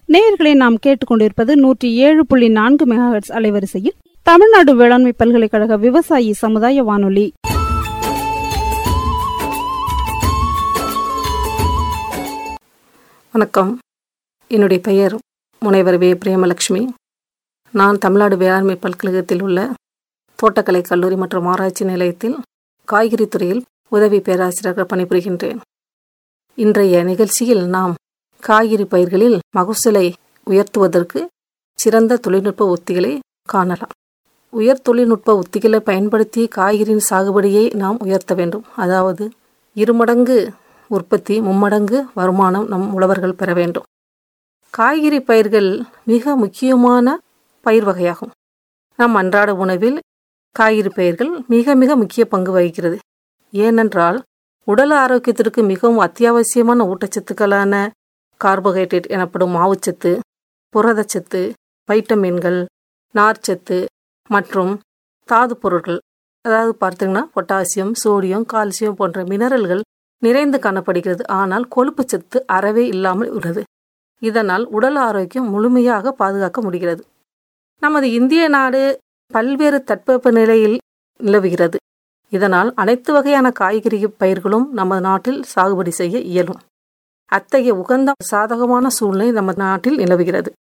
நேயர்களை நாம் கேட்டுக்கொண்டிருப்பது நூற்றி ஏழு புள்ளி நான்கு மெகாஹெட்ஸ் அலைவரிசையில் தமிழ்நாடு வேளாண்மை பல்கலைக்கழக விவசாயி சமுதாய வானொலி வணக்கம் என்னுடைய பெயர் முனைவர் வே பிரேமலட்சுமி நான் தமிழ்நாடு வேளாண்மை பல்கழகத்தில் உள்ள தோட்டக்கலை கல்லூரி மற்றும் ஆராய்ச்சி நிலையத்தில் காய்கறி துறையில் உதவி பேராசிரியராக பணிபுரிகின்றேன் இன்றைய நிகழ்ச்சியில் நாம் காய்கறி பயிர்களில் மகசூலை உயர்த்துவதற்கு சிறந்த தொழில்நுட்ப உத்திகளை காணலாம் உயர் தொழில்நுட்ப உத்திகளை பயன்படுத்தி காய்கறியின் சாகுபடியை நாம் உயர்த்த வேண்டும் அதாவது இருமடங்கு உற்பத்தி மும்மடங்கு வருமானம் நம் உழவர்கள் பெற வேண்டும் காய்கறி பயிர்கள் மிக முக்கியமான பயிர் வகையாகும் நம் அன்றாட உணவில் காய்கறி பயிர்கள் மிக மிக முக்கிய பங்கு வகிக்கிறது ஏனென்றால் உடல் ஆரோக்கியத்திற்கு மிகவும் அத்தியாவசியமான ஊட்டச்சத்துக்களான கார்போஹைட்ரேட் எனப்படும் மாவுச்சத்து புரதச்சத்து வைட்டமின்கள் நார்ச்சத்து மற்றும் தாது பொருட்கள் அதாவது பார்த்தீங்கன்னா பொட்டாசியம் சோடியம் கால்சியம் போன்ற மினரல்கள் நிறைந்து காணப்படுகிறது ஆனால் கொழுப்பு சத்து அறவே இல்லாமல் உள்ளது இதனால் உடல் ஆரோக்கியம் முழுமையாக பாதுகாக்க முடிகிறது நமது இந்திய நாடு பல்வேறு தட்பவெப்ப நிலையில் நிலவுகிறது இதனால் அனைத்து வகையான காய்கறி பயிர்களும் நமது நாட்டில் சாகுபடி செய்ய இயலும் அத்தகைய உகந்த சாதகமான சூழ்நிலை நமது நாட்டில் நிலவுகிறது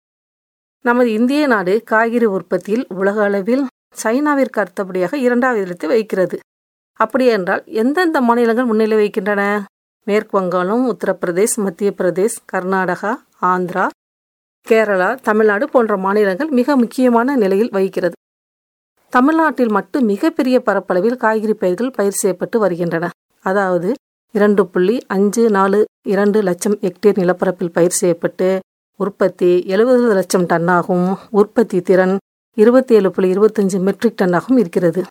நமது இந்திய நாடு காய்கறி உற்பத்தியில் உலக அளவில் சைனாவிற்கு அடுத்தபடியாக இரண்டாவது இடத்தை வைக்கிறது அப்படி என்றால் எந்தெந்த மாநிலங்கள் முன்னிலை வைக்கின்றன மேற்கு வங்காளம் உத்தரப்பிரதேஷ் மத்திய பிரதேஷ் கர்நாடகா ஆந்திரா கேரளா தமிழ்நாடு போன்ற மாநிலங்கள் மிக முக்கியமான நிலையில் வகிக்கிறது தமிழ்நாட்டில் மட்டும் மிகப்பெரிய பரப்பளவில் காய்கறி பயிர்கள் பயிர் செய்யப்பட்டு வருகின்றன அதாவது இரண்டு புள்ளி அஞ்சு நாலு இரண்டு லட்சம் ஹெக்டேர் நிலப்பரப்பில் பயிர் செய்யப்பட்டு உற்பத்தி எழுபது லட்சம் டன்னாகும் உற்பத்தி திறன் இருபத்தி ஏழு புள்ளி இருபத்தஞ்சு மெட்ரிக் டன்னாகவும் இருக்கிறது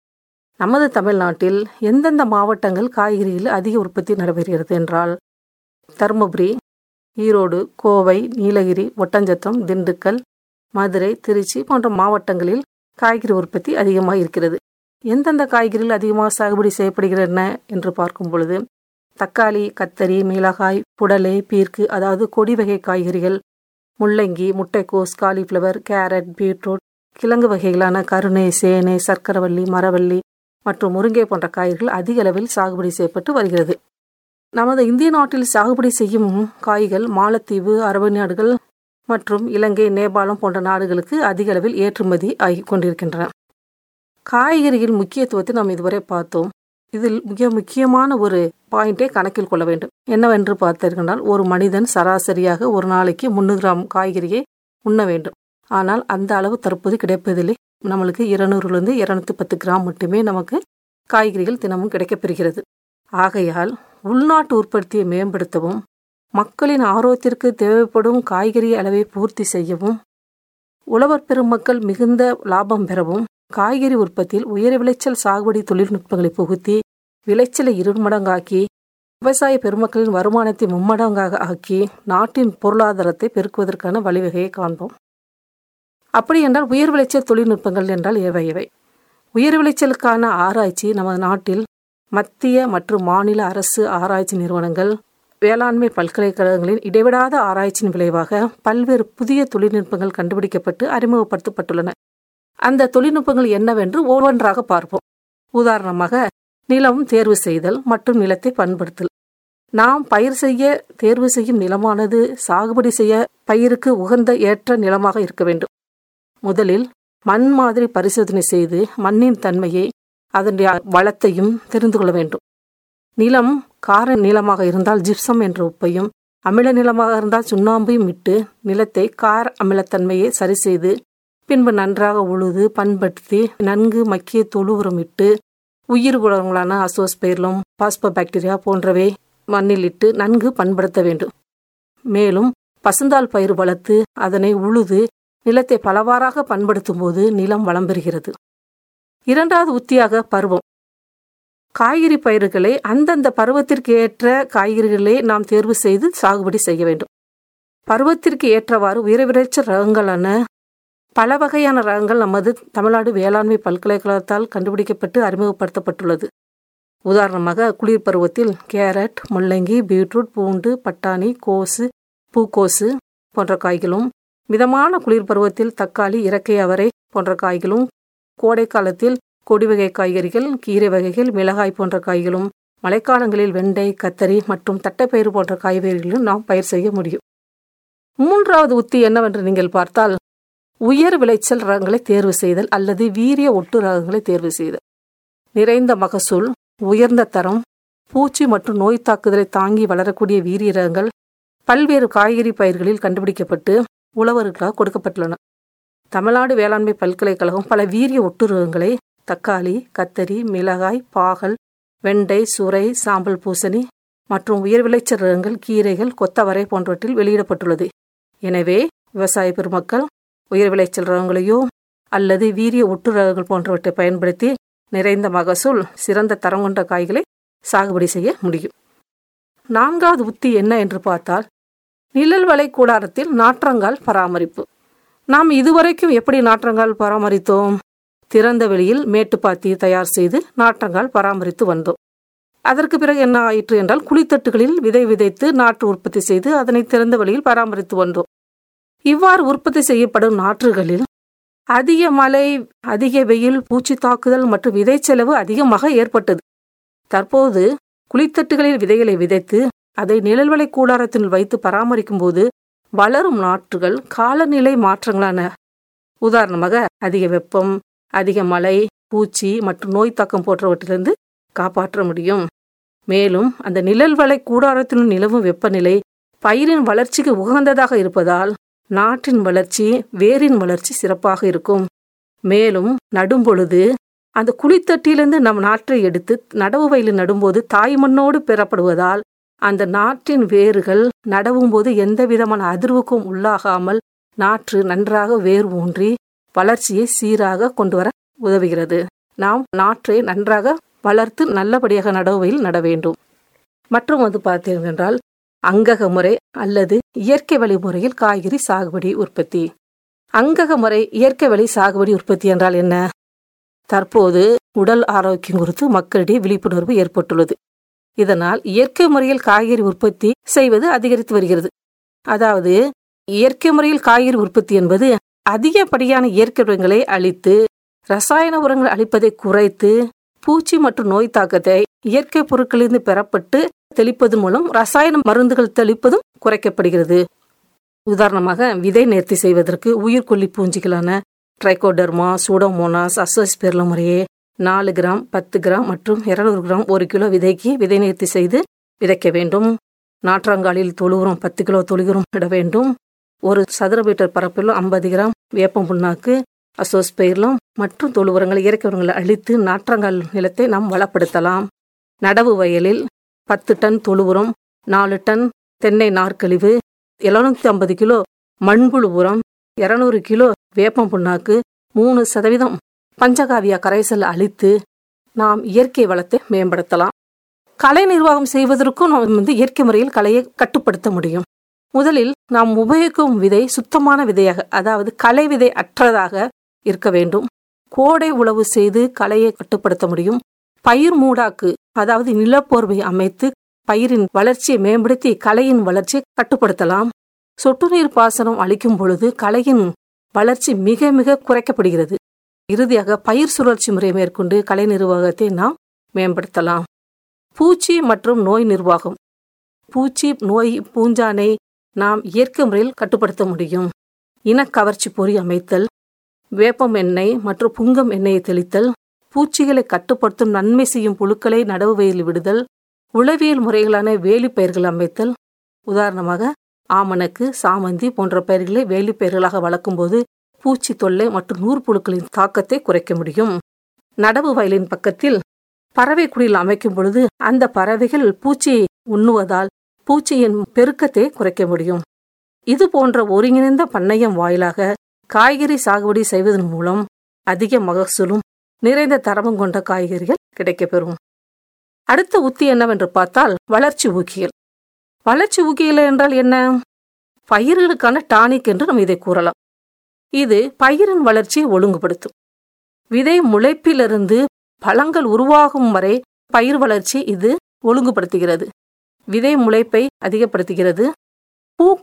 நமது தமிழ்நாட்டில் எந்தெந்த மாவட்டங்கள் காய்கறியில் அதிக உற்பத்தி நடைபெறுகிறது என்றால் தருமபுரி ஈரோடு கோவை நீலகிரி ஒட்டஞ்சத்திரம் திண்டுக்கல் மதுரை திருச்சி போன்ற மாவட்டங்களில் காய்கறி உற்பத்தி அதிகமாக இருக்கிறது எந்தெந்த காய்கறிகள் அதிகமாக சாகுபடி செய்யப்படுகின்றன என்று பார்க்கும் பொழுது தக்காளி கத்தரி மிளகாய் புடலை பீர்க்கு அதாவது கொடி வகை காய்கறிகள் முள்ளங்கி முட்டைக்கோஸ் காலிஃப்ளவர் கேரட் பீட்ரூட் கிழங்கு வகைகளான கருணை சேனை சர்க்கரவள்ளி மரவள்ளி மற்றும் முருங்கை போன்ற காய்கறிகள் அதிக அளவில் சாகுபடி செய்யப்பட்டு வருகிறது நமது இந்திய நாட்டில் சாகுபடி செய்யும் காய்கள் மாலத்தீவு அரபு நாடுகள் மற்றும் இலங்கை நேபாளம் போன்ற நாடுகளுக்கு அதிக அளவில் ஏற்றுமதி ஆகி கொண்டிருக்கின்றன காய்கறிகள் முக்கியத்துவத்தை நாம் இதுவரை பார்த்தோம் இதில் மிக முக்கியமான ஒரு பாயிண்டை கணக்கில் கொள்ள வேண்டும் என்னவென்று பார்த்தீர்கள் ஒரு மனிதன் சராசரியாக ஒரு நாளைக்கு முந்நூறு கிராம் காய்கறியை உண்ண வேண்டும் ஆனால் அந்த அளவு தற்போது கிடைப்பதில்லை நம்மளுக்கு இருநூறுலேருந்து இருநூத்தி பத்து கிராம் மட்டுமே நமக்கு காய்கறிகள் தினமும் கிடைக்கப்பெறுகிறது ஆகையால் உள்நாட்டு உற்பத்தியை மேம்படுத்தவும் மக்களின் ஆரோக்கியத்திற்கு தேவைப்படும் காய்கறி அளவை பூர்த்தி செய்யவும் உழவர் பெருமக்கள் மிகுந்த லாபம் பெறவும் காய்கறி உற்பத்தியில் உயர் விளைச்சல் சாகுபடி தொழில்நுட்பங்களை புகுத்தி விளைச்சலை இருமடங்காக்கி விவசாய பெருமக்களின் வருமானத்தை மும்மடங்காக ஆக்கி நாட்டின் பொருளாதாரத்தை பெருக்குவதற்கான வழிவகையை காண்போம் அப்படி என்றால் உயர் விளைச்சல் தொழில்நுட்பங்கள் என்றால் எவை எவை உயர் விளைச்சலுக்கான ஆராய்ச்சி நமது நாட்டில் மத்திய மற்றும் மாநில அரசு ஆராய்ச்சி நிறுவனங்கள் வேளாண்மை பல்கலைக்கழகங்களின் இடைவிடாத ஆராய்ச்சியின் விளைவாக பல்வேறு புதிய தொழில்நுட்பங்கள் கண்டுபிடிக்கப்பட்டு அறிமுகப்படுத்தப்பட்டுள்ளன அந்த தொழில்நுட்பங்கள் என்னவென்று ஒவ்வொன்றாக பார்ப்போம் உதாரணமாக நிலம் தேர்வு செய்தல் மற்றும் நிலத்தை பண்படுத்தல் நாம் பயிர் செய்ய தேர்வு செய்யும் நிலமானது சாகுபடி செய்ய பயிருக்கு உகந்த ஏற்ற நிலமாக இருக்க வேண்டும் முதலில் மண் மாதிரி பரிசோதனை செய்து மண்ணின் தன்மையை அதனுடைய வளத்தையும் தெரிந்து கொள்ள வேண்டும் நிலம் கார நிலமாக இருந்தால் ஜிப்சம் என்ற உப்பையும் அமில நிலமாக இருந்தால் சுண்ணாம்பையும் இட்டு நிலத்தை கார அமிலத்தன்மையை சரி செய்து பின்பு நன்றாக உழுது பண்படுத்தி நன்கு மக்கிய தொழு உரம் இட்டு உயிர் உரங்களான அசோஸ்பெர்லம் பாஸ்போ பாக்டீரியா போன்றவை மண்ணில் இட்டு நன்கு பண்படுத்த வேண்டும் மேலும் பசுந்தால் பயிர் வளர்த்து அதனை உழுது நிலத்தை பலவாறாக பண்படுத்தும் போது நிலம் வளம் பெறுகிறது இரண்டாவது உத்தியாக பருவம் காய்கறி பயிர்களை அந்தந்த பருவத்திற்கு ஏற்ற காய்கறிகளை நாம் தேர்வு செய்து சாகுபடி செய்ய வேண்டும் பருவத்திற்கு ஏற்றவாறு உயர் விளைச்சல் ரகங்களான பல வகையான ரகங்கள் நமது தமிழ்நாடு வேளாண்மை பல்கலைக்கழகத்தால் கண்டுபிடிக்கப்பட்டு அறிமுகப்படுத்தப்பட்டுள்ளது உதாரணமாக குளிர் பருவத்தில் கேரட் முள்ளங்கி பீட்ரூட் பூண்டு பட்டாணி கோசு பூக்கோசு போன்ற காய்களும் மிதமான குளிர் பருவத்தில் தக்காளி இறக்கை அவரை போன்ற காய்களும் கோடை காலத்தில் கொடி வகை காய்கறிகள் கீரை வகைகள் மிளகாய் போன்ற காய்களும் மழைக்காலங்களில் வெண்டை கத்தரி மற்றும் தட்டைப்பயிறு போன்ற காய்கறிகளும் நாம் பயிர் செய்ய முடியும் மூன்றாவது உத்தி என்னவென்று நீங்கள் பார்த்தால் உயர் விளைச்சல் ரகங்களை தேர்வு செய்தல் அல்லது வீரிய ஒட்டு ரகங்களை தேர்வு செய்தல் நிறைந்த மகசூல் உயர்ந்த தரம் பூச்சி மற்றும் நோய் தாக்குதலை தாங்கி வளரக்கூடிய வீரிய ரகங்கள் பல்வேறு காய்கறி பயிர்களில் கண்டுபிடிக்கப்பட்டு உழவர்களுக்காக கொடுக்கப்பட்டுள்ளன தமிழ்நாடு வேளாண்மை பல்கலைக்கழகம் பல வீரிய ஒட்டு ரகங்களை தக்காளி கத்தரி மிளகாய் பாகல் வெண்டை சுரை சாம்பல் பூசணி மற்றும் உயர் விளைச்சல் ரகங்கள் கீரைகள் கொத்தவரை போன்றவற்றில் வெளியிடப்பட்டுள்ளது எனவே விவசாய பெருமக்கள் உயர் விளைச்சல் ரகங்களையோ அல்லது வீரிய ஒட்டு ரகங்கள் போன்றவற்றை பயன்படுத்தி நிறைந்த மகசூல் சிறந்த தரம் கொண்ட காய்களை சாகுபடி செய்ய முடியும் நான்காவது உத்தி என்ன என்று பார்த்தால் நிழல் வலை கூடாரத்தில் நாற்றங்கால் பராமரிப்பு நாம் இதுவரைக்கும் எப்படி நாற்றங்கால் பராமரித்தோம் திறந்த வெளியில் மேட்டுப்பாத்தி தயார் செய்து நாற்றங்கால் பராமரித்து வந்தோம் அதற்கு பிறகு என்ன ஆயிற்று என்றால் குழித்தட்டுகளில் விதை விதைத்து நாற்று உற்பத்தி செய்து அதனை திறந்த வெளியில் பராமரித்து வந்தோம் இவ்வாறு உற்பத்தி செய்யப்படும் நாற்றுகளில் அதிக மழை அதிக வெயில் பூச்சி தாக்குதல் மற்றும் விதை செலவு அதிகமாக ஏற்பட்டது தற்போது குளித்தட்டுகளில் விதைகளை விதைத்து அதை நிழல்வலை கூடாரத்தில் வைத்து பராமரிக்கும் போது வளரும் நாற்றுகள் காலநிலை மாற்றங்களான உதாரணமாக அதிக வெப்பம் அதிக மழை பூச்சி மற்றும் நோய் தாக்கம் போன்றவற்றிலிருந்து காப்பாற்ற முடியும் மேலும் அந்த நிழல்வலை கூடாரத்தில் நிலவும் வெப்பநிலை பயிரின் வளர்ச்சிக்கு உகந்ததாக இருப்பதால் நாட்டின் வளர்ச்சி வேரின் வளர்ச்சி சிறப்பாக இருக்கும் மேலும் நடும் பொழுது அந்த குழித்தட்டிலிருந்து நம் நாற்றை எடுத்து நடவு வயலில் நடும்போது தாய் மண்ணோடு பெறப்படுவதால் அந்த நாற்றின் வேர்கள் நடவும் போது எந்த விதமான அதிர்வுக்கும் உள்ளாகாமல் நாற்று நன்றாக வேர் ஊன்றி வளர்ச்சியை சீராக கொண்டு வர உதவுகிறது நாம் நாற்றை நன்றாக வளர்த்து நல்லபடியாக நடவையில் நட வேண்டும் மற்றும் வந்து பார்த்தீர்கள் என்றால் அங்கக முறை அல்லது இயற்கை வழி முறையில் காய்கறி சாகுபடி உற்பத்தி அங்கக முறை இயற்கை வழி சாகுபடி உற்பத்தி என்றால் என்ன தற்போது உடல் ஆரோக்கியம் குறித்து மக்களிடையே விழிப்புணர்வு ஏற்பட்டுள்ளது இதனால் இயற்கை முறையில் காய்கறி உற்பத்தி செய்வது அதிகரித்து வருகிறது அதாவது இயற்கை முறையில் காய்கறி உற்பத்தி என்பது அதிகப்படியான இயற்கை உரங்களை அழித்து ரசாயன உரங்கள் அளிப்பதை குறைத்து பூச்சி மற்றும் நோய் தாக்கத்தை இயற்கை பொருட்களிலிருந்து பெறப்பட்டு தெளிப்பதன் மூலம் ரசாயன மருந்துகள் தெளிப்பதும் குறைக்கப்படுகிறது உதாரணமாக விதை நேர்த்தி செய்வதற்கு உயிர்கொல்லி பூஞ்சிகளான ட்ரைகோடர்மா சூடோமோனாஸ் அசோஸ்பெர்ல முறையே நாலு கிராம் பத்து கிராம் மற்றும் இருநூறு கிராம் ஒரு கிலோ விதைக்கு விதை நேர்த்தி செய்து விதைக்க வேண்டும் நாற்றாங்காலில் தொழு உரம் பத்து கிலோ தொழு உரம் இட வேண்டும் ஒரு சதுர மீட்டர் பரப்பில் ஐம்பது கிராம் வேப்பம் புண்ணாக்கு அசோஸ்பெயிலும் மற்றும் தொழு உரங்களை இயற்கை உரங்களை அழித்து நாற்றங்கால் நிலத்தை நாம் வளப்படுத்தலாம் நடவு வயலில் பத்து டன் தொழு உரம் நாலு டன் தென்னை நார்க்கழிவு எழுநூத்தி ஐம்பது கிலோ மண்புழு உரம் இருநூறு கிலோ வேப்பம் புண்ணாக்கு மூணு சதவீதம் பஞ்சகாவியா கரைசல் அழித்து நாம் இயற்கை வளத்தை மேம்படுத்தலாம் கலை நிர்வாகம் செய்வதற்கும் நாம் வந்து இயற்கை முறையில் கலையை கட்டுப்படுத்த முடியும் முதலில் நாம் உபயோகிக்கும் விதை சுத்தமான விதையாக அதாவது களை விதை அற்றதாக இருக்க வேண்டும் கோடை உழவு செய்து களையை கட்டுப்படுத்த முடியும் பயிர் மூடாக்கு அதாவது நிலப்போர்வை அமைத்து பயிரின் வளர்ச்சியை மேம்படுத்தி களையின் வளர்ச்சியை கட்டுப்படுத்தலாம் சொட்டு நீர் பாசனம் அளிக்கும் பொழுது களையின் வளர்ச்சி மிக மிக குறைக்கப்படுகிறது இறுதியாக பயிர் சுழற்சி முறை மேற்கொண்டு கலை நிர்வாகத்தை நாம் மேம்படுத்தலாம் பூச்சி மற்றும் நோய் நிர்வாகம் பூச்சி நோய் பூஞ்சானை நாம் இயற்கை முறையில் கட்டுப்படுத்த முடியும் இனக்கவர்ச்சி பொறி அமைத்தல் வேப்பம் எண்ணெய் மற்றும் புங்கம் எண்ணெயை தெளித்தல் பூச்சிகளை கட்டுப்படுத்தும் நன்மை செய்யும் புழுக்களை நடவு வயலில் விடுதல் உளவியல் முறைகளான வேலி பயிர்கள் அமைத்தல் உதாரணமாக ஆமணக்கு சாமந்தி போன்ற பயிர்களை வேலி பயிர்களாக வளர்க்கும்போது பூச்சி தொல்லை மற்றும் நூற்புழுக்களின் தாக்கத்தை குறைக்க முடியும் நடவு வயலின் பக்கத்தில் பறவை குடியில் அமைக்கும் பொழுது அந்த பறவைகள் பூச்சியை உண்ணுவதால் பூச்சியின் பெருக்கத்தை குறைக்க முடியும் இது போன்ற ஒருங்கிணைந்த பண்ணையம் வாயிலாக காய்கறி சாகுபடி செய்வதன் மூலம் அதிக மகசூலும் நிறைந்த தரமும் கொண்ட காய்கறிகள் கிடைக்கப்பெறும் அடுத்த உத்தி என்னவென்று பார்த்தால் வளர்ச்சி ஊக்கியல் வளர்ச்சி ஊக்கியல் என்றால் என்ன பயிர்களுக்கான டானிக் என்று நம்ம இதை கூறலாம் இது பயிரின் வளர்ச்சியை ஒழுங்குபடுத்தும் விதை முளைப்பிலிருந்து பழங்கள் உருவாகும் வரை பயிர் வளர்ச்சி இது ஒழுங்குபடுத்துகிறது விதை முளைப்பை அதிகப்படுத்துகிறது பூக்கள்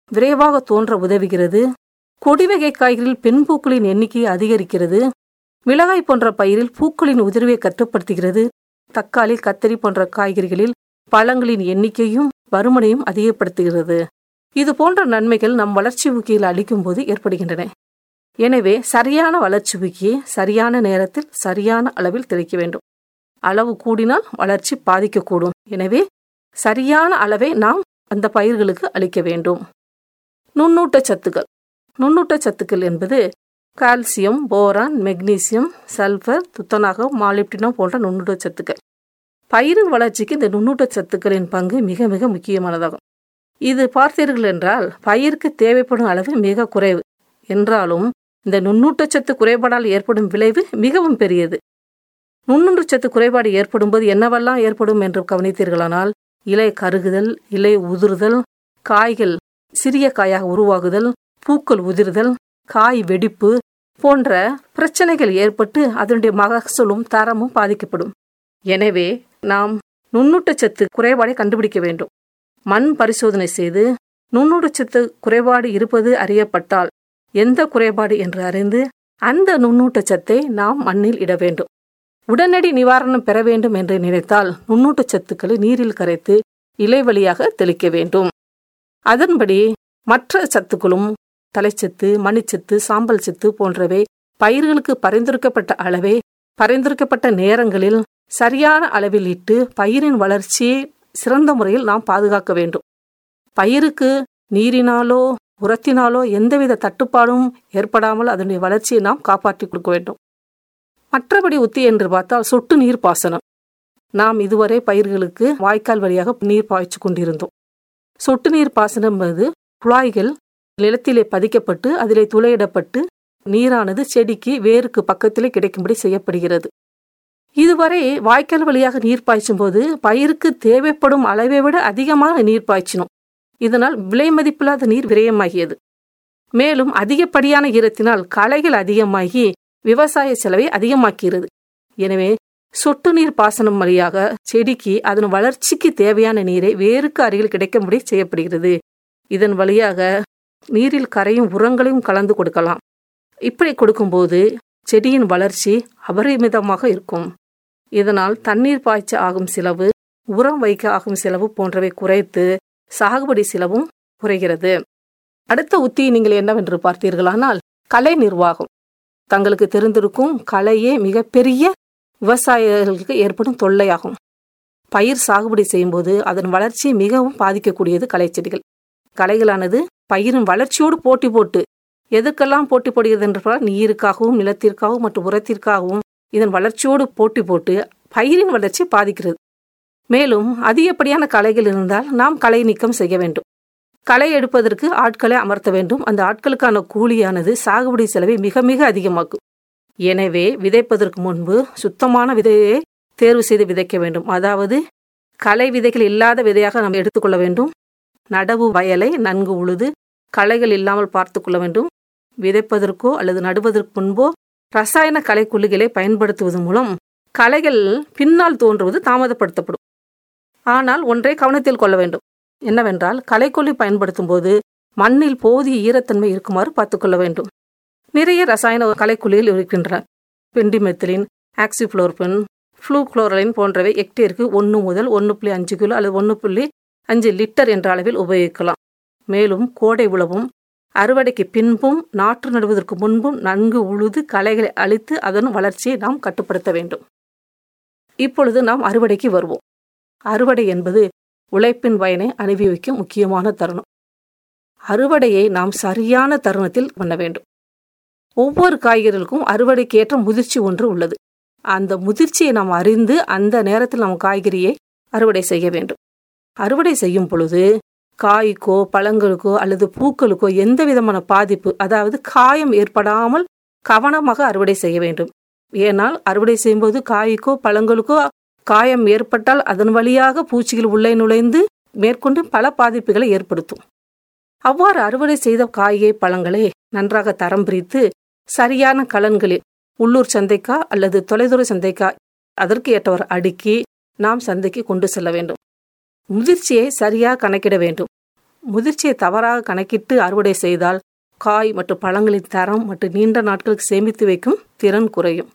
விரைவாக தோன்ற உதவுகிறது கொடிவகை காய்கறியில் பெண் பூக்களின் எண்ணிக்கையை அதிகரிக்கிறது மிளகாய் போன்ற பயிரில் பூக்களின் உதிர்வை கட்டுப்படுத்துகிறது தக்காளி கத்தரி போன்ற காய்கறிகளில் பழங்களின் எண்ணிக்கையும் பருமனையும் அதிகப்படுத்துகிறது இது போன்ற நன்மைகள் நம் வளர்ச்சி ஊக்கியில் அளிக்கும் போது ஏற்படுகின்றன எனவே சரியான வளர்ச்சி ஊக்கியை சரியான நேரத்தில் சரியான அளவில் தெளிக்க வேண்டும் அளவு கூடினால் வளர்ச்சி பாதிக்கக்கூடும் எனவே சரியான அளவை நாம் அந்த பயிர்களுக்கு அளிக்க வேண்டும் நுண்ணூட்ட சத்துக்கள் நுண்ணூட்ட சத்துக்கள் என்பது கால்சியம் போரான் மெக்னீசியம் சல்ஃபர் துத்தநாகம் மாலிப்டினம் போன்ற நுண்ணூட்ட சத்துக்கள் பயிரின் வளர்ச்சிக்கு இந்த நுண்ணூட்ட சத்துக்களின் பங்கு மிக மிக முக்கியமானதாகும் இது பார்த்தீர்கள் என்றால் பயிருக்கு தேவைப்படும் அளவு மிக குறைவு என்றாலும் இந்த நுண்ணூட்டச்சத்து குறைபாடால் ஏற்படும் விளைவு மிகவும் பெரியது நுண்ணுற்றச்சத்து குறைபாடு ஏற்படும் போது என்னவெல்லாம் ஏற்படும் என்று கவனித்தீர்களானால் இலை கருகுதல் இலை உதிர்தல் காய்கள் சிறிய காயாக உருவாகுதல் பூக்கள் உதிர்தல் காய் வெடிப்பு போன்ற பிரச்சனைகள் ஏற்பட்டு அதனுடைய மகசூலும் தரமும் பாதிக்கப்படும் எனவே நாம் நுண்ணூட்டச்சத்து குறைபாடை கண்டுபிடிக்க வேண்டும் மண் பரிசோதனை செய்து நுண்ணூட்டச்சத்து குறைபாடு இருப்பது அறியப்பட்டால் எந்த குறைபாடு என்று அறிந்து அந்த நுண்ணூட்டச்சத்தை நாம் மண்ணில் இட வேண்டும் உடனடி நிவாரணம் பெற வேண்டும் என்று நினைத்தால் நுண்ணூட்டச்சத்துக்களை நீரில் கரைத்து இலை வழியாக தெளிக்க வேண்டும் அதன்படி மற்ற சத்துக்களும் தலைச்சத்து மணிச்சத்து சாம்பல் சத்து போன்றவை பயிர்களுக்கு பரிந்துரைக்கப்பட்ட அளவை பரிந்துரைக்கப்பட்ட நேரங்களில் சரியான அளவில் இட்டு பயிரின் வளர்ச்சியை சிறந்த முறையில் நாம் பாதுகாக்க வேண்டும் பயிருக்கு நீரினாலோ உரத்தினாலோ எந்தவித தட்டுப்பாடும் ஏற்படாமல் அதனுடைய வளர்ச்சியை நாம் காப்பாற்றி கொடுக்க வேண்டும் மற்றபடி உத்தி என்று பார்த்தால் சொட்டு நீர் பாசனம் நாம் இதுவரை பயிர்களுக்கு வாய்க்கால் வழியாக நீர் பாய்ச்சி கொண்டிருந்தோம் சொட்டு நீர் பாசனம் என்பது குழாய்கள் நிலத்திலே பதிக்கப்பட்டு அதிலே துளையிடப்பட்டு நீரானது செடிக்கு வேருக்கு பக்கத்திலே கிடைக்கும்படி செய்யப்படுகிறது இதுவரை வாய்க்கால் வழியாக நீர் பாய்ச்சும் போது பயிருக்கு தேவைப்படும் அளவை விட அதிகமாக நீர் பாய்ச்சினோம் இதனால் விலை மதிப்பில்லாத நீர் விரயமாகியது மேலும் அதிகப்படியான ஈரத்தினால் களைகள் அதிகமாகி விவசாய செலவை அதிகமாக்கிறது எனவே சொட்டு நீர் பாசனம் வழியாக செடிக்கு அதன் வளர்ச்சிக்கு தேவையான நீரை வேருக்கு அருகில் கிடைக்கும்படி செய்யப்படுகிறது இதன் வழியாக நீரில் கரையும் உரங்களையும் கலந்து கொடுக்கலாம் இப்படி கொடுக்கும்போது செடியின் வளர்ச்சி அபரிமிதமாக இருக்கும் இதனால் தண்ணீர் பாய்ச்ச ஆகும் செலவு உரம் வைக்க ஆகும் செலவு போன்றவை குறைத்து சாகுபடி செலவும் குறைகிறது அடுத்த உத்தி நீங்கள் என்னவென்று பார்த்தீர்களானால் கலை நிர்வாகம் தங்களுக்கு தெரிந்திருக்கும் கலையே மிகப்பெரிய விவசாயிகளுக்கு ஏற்படும் தொல்லையாகும் பயிர் சாகுபடி செய்யும்போது அதன் வளர்ச்சி மிகவும் பாதிக்கக்கூடியது களை செடிகள் களைகளானது பயிரின் வளர்ச்சியோடு போட்டி போட்டு எதற்கெல்லாம் போட்டி போடுகிறது என்றால் நீருக்காகவும் நிலத்திற்காகவும் மற்றும் உரத்திற்காகவும் இதன் வளர்ச்சியோடு போட்டி போட்டு பயிரின் வளர்ச்சி பாதிக்கிறது மேலும் அதிகப்படியான களைகள் இருந்தால் நாம் களை நீக்கம் செய்ய வேண்டும் களை எடுப்பதற்கு ஆட்களை அமர்த்த வேண்டும் அந்த ஆட்களுக்கான கூலியானது சாகுபடி செலவை மிக மிக அதிகமாக்கும் எனவே விதைப்பதற்கு முன்பு சுத்தமான விதையை தேர்வு செய்து விதைக்க வேண்டும் அதாவது களை விதைகள் இல்லாத விதையாக நாம் எடுத்துக்கொள்ள வேண்டும் நடவு வயலை நன்கு உழுது களைகள் இல்லாமல் பார்த்து கொள்ள வேண்டும் விதைப்பதற்கோ அல்லது நடுவதற்கு முன்போ ரசாயன களைக்குள்ளிகளை பயன்படுத்துவதன் மூலம் களைகள் பின்னால் தோன்றுவது தாமதப்படுத்தப்படும் ஆனால் ஒன்றை கவனத்தில் கொள்ள வேண்டும் என்னவென்றால் களைக்கொல்லி பயன்படுத்தும் போது மண்ணில் போதிய ஈரத்தன்மை இருக்குமாறு பார்த்துக்கொள்ள வேண்டும் நிறைய ரசாயன களைக்குள்ளிகள் இருக்கின்றன பெண்டிமெத்திலின் ஆக்சிஃப்ளோர்பின் ஃப்ளூக்ளோரலின் போன்றவை ஹெக்டேருக்கு ஒன்று முதல் ஒன்று புள்ளி அஞ்சு கிலோ அல்லது ஒன்று புள்ளி அஞ்சு லிட்டர் என்ற அளவில் உபயோகிக்கலாம் மேலும் கோடை உழவும் அறுவடைக்கு பின்பும் நாற்று நடுவதற்கு முன்பும் நன்கு உழுது களைகளை அழித்து அதன் வளர்ச்சியை நாம் கட்டுப்படுத்த வேண்டும் இப்பொழுது நாம் அறுவடைக்கு வருவோம் அறுவடை என்பது உழைப்பின் பயனை அனுபவிக்கும் முக்கியமான தருணம் அறுவடையை நாம் சரியான தருணத்தில் பண்ண வேண்டும் ஒவ்வொரு காய்கறிகளுக்கும் அறுவடைக்கேற்ற முதிர்ச்சி ஒன்று உள்ளது அந்த முதிர்ச்சியை நாம் அறிந்து அந்த நேரத்தில் நாம் காய்கறியை அறுவடை செய்ய வேண்டும் அறுவடை செய்யும் பொழுது காய்க்கோ பழங்களுக்கோ அல்லது பூக்களுக்கோ எந்த விதமான பாதிப்பு அதாவது காயம் ஏற்படாமல் கவனமாக அறுவடை செய்ய வேண்டும் ஏனால் அறுவடை செய்யும்போது காய்க்கோ பழங்களுக்கோ காயம் ஏற்பட்டால் அதன் வழியாக பூச்சிகள் உள்ளே நுழைந்து மேற்கொண்டு பல பாதிப்புகளை ஏற்படுத்தும் அவ்வாறு அறுவடை செய்த காயை பழங்களை நன்றாக தரம் பிரித்து சரியான கலன்களில் உள்ளூர் சந்தைக்கா அல்லது தொலைதூர சந்தைக்கா அதற்கு ஏற்றவர் அடுக்கி நாம் சந்தைக்கு கொண்டு செல்ல வேண்டும் முதிர்ச்சியை சரியாக கணக்கிட வேண்டும் முதிர்ச்சியை தவறாக கணக்கிட்டு அறுவடை செய்தால் காய் மற்றும் பழங்களின் தரம் மற்றும் நீண்ட நாட்களுக்கு சேமித்து வைக்கும் திறன் குறையும்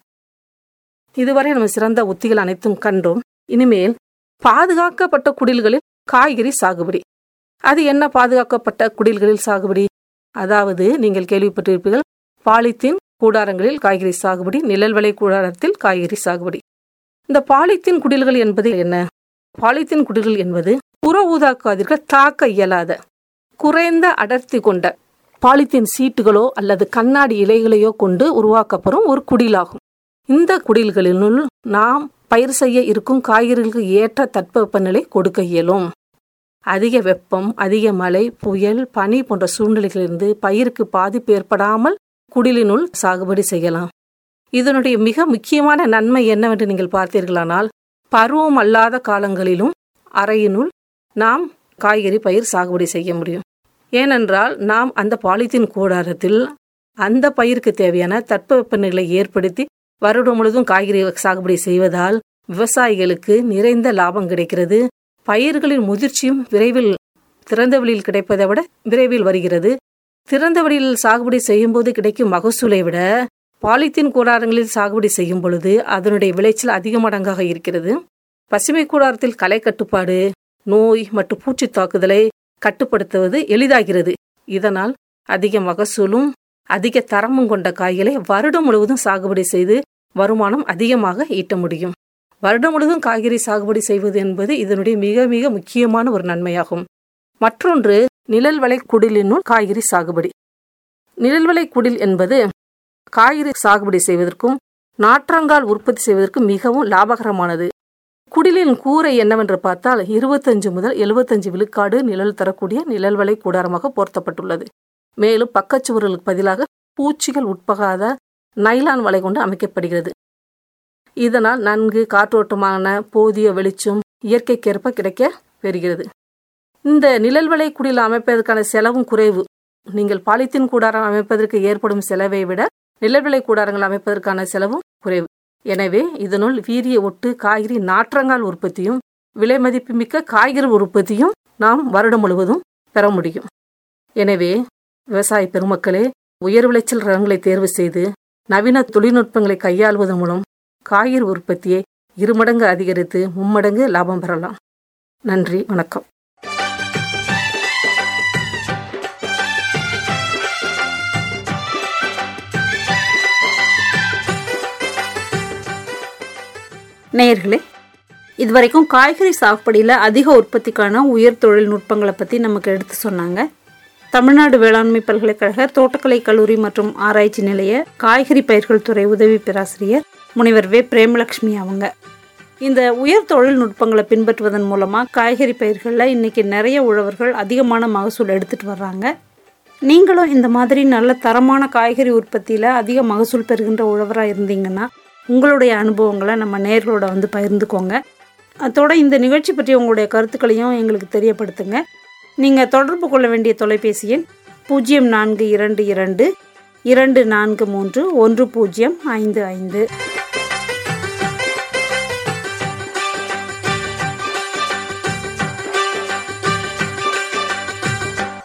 இதுவரை நம்ம சிறந்த உத்திகள் அனைத்தும் கண்டோம் இனிமேல் பாதுகாக்கப்பட்ட குடில்களில் காய்கறி சாகுபடி அது என்ன பாதுகாக்கப்பட்ட குடில்களில் சாகுபடி அதாவது நீங்கள் கேள்விப்பட்டிருப்பீர்கள் பாலித்தீன் கூடாரங்களில் காய்கறி சாகுபடி நிழல் விலை கூடாரத்தில் காய்கறி சாகுபடி இந்த பாலித்தீன் குடில்கள் என்பது என்ன பாலித்தீன் குடில்கள் என்பது புற ஊதா கதிர்கள் தாக்க இயலாத குறைந்த அடர்த்தி கொண்ட பாலித்தீன் சீட்டுகளோ அல்லது கண்ணாடி இலைகளையோ கொண்டு உருவாக்கப்படும் ஒரு குடிலாகும் இந்த குடில்களினுள் நாம் பயிர் செய்ய இருக்கும் காய்கறிகளுக்கு ஏற்ற தட்பவெப்பநிலை கொடுக்க இயலும் அதிக வெப்பம் அதிக மழை புயல் பனி போன்ற சூழ்நிலைகளிலிருந்து பயிருக்கு பாதிப்பு ஏற்படாமல் குடிலினுள் சாகுபடி செய்யலாம் இதனுடைய மிக முக்கியமான நன்மை என்னவென்று நீங்கள் பார்த்தீர்களானால் பருவம் அல்லாத காலங்களிலும் அறையினுள் நாம் காய்கறி பயிர் சாகுபடி செய்ய முடியும் ஏனென்றால் நாம் அந்த பாலித்தீன் கூடாரத்தில் அந்த பயிருக்கு தேவையான தட்பவெப்பநிலை ஏற்படுத்தி வருடம் முழுவதும் காய்கறி சாகுபடி செய்வதால் விவசாயிகளுக்கு நிறைந்த லாபம் கிடைக்கிறது பயிர்களின் முதிர்ச்சியும் விரைவில் திறந்த வெளியில் கிடைப்பதை விட விரைவில் வருகிறது திறந்த வெளியில் சாகுபடி செய்யும்போது கிடைக்கும் மகசூலை விட பாலித்தீன் கூடாரங்களில் சாகுபடி செய்யும் பொழுது அதனுடைய விளைச்சல் அதிக மடங்காக இருக்கிறது பசுமை கூடாரத்தில் களை கட்டுப்பாடு நோய் மற்றும் பூச்சி தாக்குதலை கட்டுப்படுத்துவது எளிதாகிறது இதனால் அதிக மகசூலும் அதிக தரமும் கொண்ட காய்களை வருடம் முழுவதும் சாகுபடி செய்து வருமானம் அதிகமாக ஈட்ட முடியும் வருடம் முழுவதும் காய்கறி சாகுபடி செய்வது என்பது இதனுடைய மிக மிக முக்கியமான ஒரு நன்மையாகும் மற்றொன்று நிழல்வலை குடிலினுள் காய்கறி சாகுபடி நிழல்வலை குடில் என்பது காய்கறி சாகுபடி செய்வதற்கும் நாற்றங்கால் உற்பத்தி செய்வதற்கும் மிகவும் லாபகரமானது குடிலின் கூரை என்னவென்று பார்த்தால் இருபத்தஞ்சு முதல் எழுபத்தஞ்சு விழுக்காடு நிழல் தரக்கூடிய நிழல்வலை கூடாரமாக போர்த்தப்பட்டுள்ளது மேலும் பக்கச்சுவர்களுக்கு பதிலாக பூச்சிகள் உட்பகாத நைலான் வலை கொண்டு அமைக்கப்படுகிறது இதனால் நன்கு காற்றோட்டமான போதிய வெளிச்சம் இயற்கைக்கேற்ப கிடைக்க பெறுகிறது இந்த நிழல்வலை குடில் அமைப்பதற்கான செலவும் குறைவு நீங்கள் பாலித்தீன் கூடாரம் அமைப்பதற்கு ஏற்படும் செலவை விட நிழல்விலை கூடாரங்கள் அமைப்பதற்கான செலவும் குறைவு எனவே இதனுள் வீரிய ஒட்டு காய்கறி நாற்றங்கால் உற்பத்தியும் விலை மதிப்புமிக்க காய்கறி உற்பத்தியும் நாம் வருடம் முழுவதும் பெற முடியும் எனவே விவசாய பெருமக்களே உயர் விளைச்சல் ரகங்களை தேர்வு செய்து நவீன தொழில்நுட்பங்களை கையாள்வதன் மூலம் காய்கறி உற்பத்தியை இருமடங்கு அதிகரித்து மும்மடங்கு லாபம் பெறலாம் நன்றி வணக்கம் நேயர்களே இதுவரைக்கும் காய்கறி சாகுபடியில் அதிக உற்பத்திக்கான உயர் தொழில்நுட்பங்களை பற்றி நமக்கு எடுத்து சொன்னாங்க தமிழ்நாடு வேளாண்மை பல்கலைக்கழக தோட்டக்கலை கல்லூரி மற்றும் ஆராய்ச்சி நிலைய காய்கறி பயிர்கள் துறை உதவி பேராசிரியர் முனைவர் வே பிரேமலட்சுமி அவங்க இந்த உயர் தொழில்நுட்பங்களை பின்பற்றுவதன் மூலமாக காய்கறி பயிர்களில் இன்றைக்கி நிறைய உழவர்கள் அதிகமான மகசூல் எடுத்துகிட்டு வர்றாங்க நீங்களும் இந்த மாதிரி நல்ல தரமான காய்கறி உற்பத்தியில் அதிக மகசூல் பெறுகின்ற உழவராக இருந்தீங்கன்னா உங்களுடைய அனுபவங்களை நம்ம நேர்களோட வந்து பகிர்ந்துக்கோங்க அதோட இந்த நிகழ்ச்சி பற்றி உங்களுடைய கருத்துக்களையும் எங்களுக்கு தெரியப்படுத்துங்க நீங்கள் தொடர்பு கொள்ள வேண்டிய தொலைபேசி எண் பூஜ்ஜியம் நான்கு இரண்டு இரண்டு இரண்டு நான்கு மூன்று ஒன்று பூஜ்ஜியம் ஐந்து ஐந்து